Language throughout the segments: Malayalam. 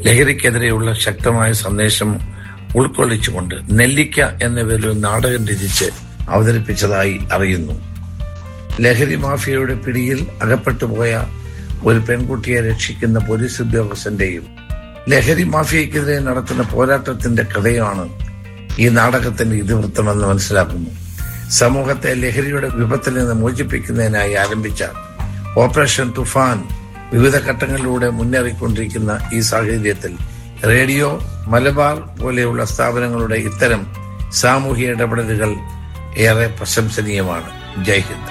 ലഹരിക്കെതിരെയുള്ള ശക്തമായ സന്ദേശം ഉൾക്കൊള്ളിച്ചുകൊണ്ട് നെല്ലിക്ക എന്ന പേരിൽ ഒരു നാടകം രചിച്ച് അവതരിപ്പിച്ചതായി അറിയുന്നു ലഹരി മാഫിയയുടെ പിടിയിൽ അകപ്പെട്ടു പോയ ഒരു പെൺകുട്ടിയെ രക്ഷിക്കുന്ന പോലീസ് ഉദ്യോഗസ്ഥന്റെയും ലഹരി മാഫിയക്കെതിരെ നടത്തുന്ന പോരാട്ടത്തിന്റെ കഥയാണ് ഈ നാടകത്തിന്റെ ഇതിവൃത്തമെന്ന് മനസ്സിലാക്കുന്നു സമൂഹത്തെ ലഹരിയുടെ വിപത്തിൽ നിന്ന് മോചിപ്പിക്കുന്നതിനായി ആരംഭിച്ച ഓപ്പറേഷൻ തുഫാൻ വിവിധ ഘട്ടങ്ങളിലൂടെ മുന്നേറിക്കൊണ്ടിരിക്കുന്ന ഈ സാഹചര്യത്തിൽ റേഡിയോ മലബാർ പോലെയുള്ള സ്ഥാപനങ്ങളുടെ ഇത്തരം സാമൂഹിക ഇടപെടലുകൾ ഏറെ പ്രശംസനീയമാണ് ജയ് ഹിന്ദ്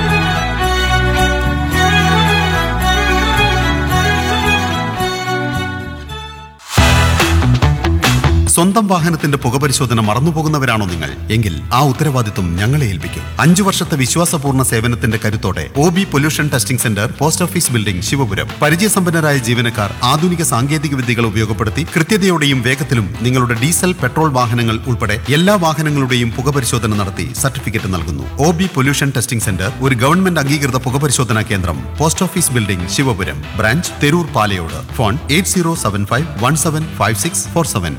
സ്വന്തം വാഹനത്തിന്റെ പുകപരിശോധന മറന്നുപോകുന്നവരാണോ നിങ്ങൾ എങ്കിൽ ആ ഉത്തരവാദിത്വം ഞങ്ങളെ ഏൽപ്പിക്കും അഞ്ചു വർഷത്തെ വിശ്വാസപൂർണ്ണ സേവനത്തിന്റെ കരുത്തോടെ O B pollution testing centre post office building Sivapuram പരിചയസമ്പന്നരായ ജീവനക്കാർ ആധുനിക സാങ്കേതിക വിദ്യകൾ ഉപയോഗപ്പെടുത്തി കൃത്യതയോടെയും വേഗത്തിലും നിങ്ങളുടെ ഡീസൽ പെട്രോൾ വാഹനങ്ങൾ ഉൾപ്പെടെ എല്ലാ വാഹനങ്ങളുടെയും പുകപരിശോധന നടത്തി സർട്ടിഫിക്കറ്റ് നൽകുന്നു O B pollution testing centre ഒരു ഗവൺമെന്റ് അംഗീകൃത പുകപരിശോധനാ കേന്ദ്രം post office building Sivapuram branch Theroor Palayode phone eight zero seven five one seven five six four seven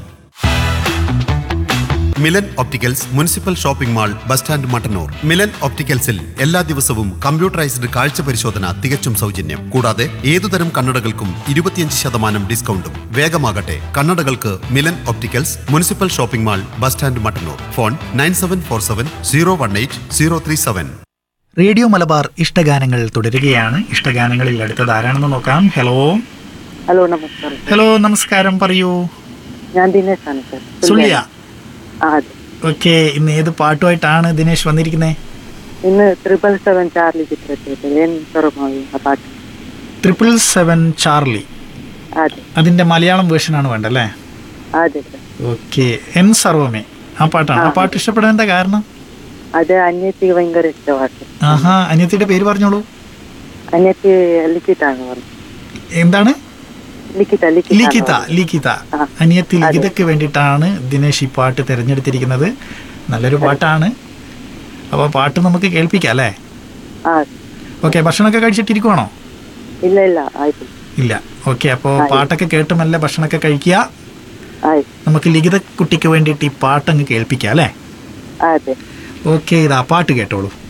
Milan opticals municipal shopping mall bus stand Mattannur Milan ഒപ്റ്റിക്കൽസിൽ എല്ലാ ദിവസവും കമ്പ്യൂട്ടറൈസ്ഡ് കാഴ്ച പരിശോധന തികച്ചും സൗജന്യം കൂടാതെ ഏതുതരം കണ്ണടകൾക്കും ഇരുപത്തിയഞ്ച് ശതമാനം ഡിസ്കൗണ്ടും വേഗമാകട്ടെ കണ്ണടകൾക്ക് Milan opticals municipal shopping mall bus stand Mattannur phone nine seven four seven zero one eight zero three seven radio Malabar ഇഷ്ടഗാനങ്ങൾ തുടരുകയാണ് ഇഷ്ടഗാനങ്ങളിൽ അടുത്തത് ആരാണെന്ന് നോക്കാം ഹലോ ഹലോ നമസ്കാരം ഹലോ നമസ്കാരം പറയൂ ഞാൻ ദിനേശ് ആണ് സർ സുള്ളിയ ആ അതെ ഓക്കെ ഇന്ന് ഏത് പാട്ടുമായിട്ടാണ് ദിനേശ് വന്നിരിക്കുന്നത് ഇന്ന് ട്രിപ്പിൾ സെവൻ ചാർലി ചിത്രത്തിൽ എൻ സ്വരമായി ആ പാട്ട് ട്രിപ്പിൾ സെവൻ ചാർലി അതെ അതിന്റെ മലയാളം വേർഷൻ ആണ് വേണ്ടല്ലേ അതെ സർ ഓക്കെ എൻ സർവമേ ആ പാട്ടാണ് ആ പാട്ട് ഇഷ്ടപ്പെടാൻ എന്താ കാരണം അത് അന്യത്തിക്ക് ഭയങ്കര ഇഷ്ടമാണ് ആഹാ അനിയത്തിയുടെ പേര് പറഞ്ഞോളൂ അന്യത്തി ലിഖിതാണ് പറഞ്ഞു എന്താണ് ലിഖിത ലിഖിത ലിഖിത ലിഖിത ആ. അനിയത്തി ലിഖിതയ്ക്ക് വേണ്ടിയിട്ടാണ് ദിനേശ് ഈ പാട്ട് തിരഞ്ഞെടുത്തിരിക്കുന്നത് നല്ലൊരു പാട്ടാണ് അപ്പോൾ പാട്ട് നമുക്ക് കേൾപ്പിക്കാം അല്ലേ ആ ഓക്കെ ഭക്ഷണമൊക്കെ കഴിച്ചിട്ടിരിക്കുവാണോ ഇല്ല ഇല്ല ആയിട്ടില്ല ഇല്ല ഓക്കെ അപ്പോൾ ആയി. പാട്ടൊക്കെ കേട്ട് മെല്ലെ ഭക്ഷണമൊക്കെ കഴിക്കുക ആയി നമുക്ക് ലിഖിത കുട്ടിക്ക് വേണ്ടിയിട്ട് ഈ പാട്ടങ്ങ് കേൾപ്പിക്കാം അല്ലേ അതെ ഓക്കെ ഇതാ പാട്ട് കേട്ടോളൂ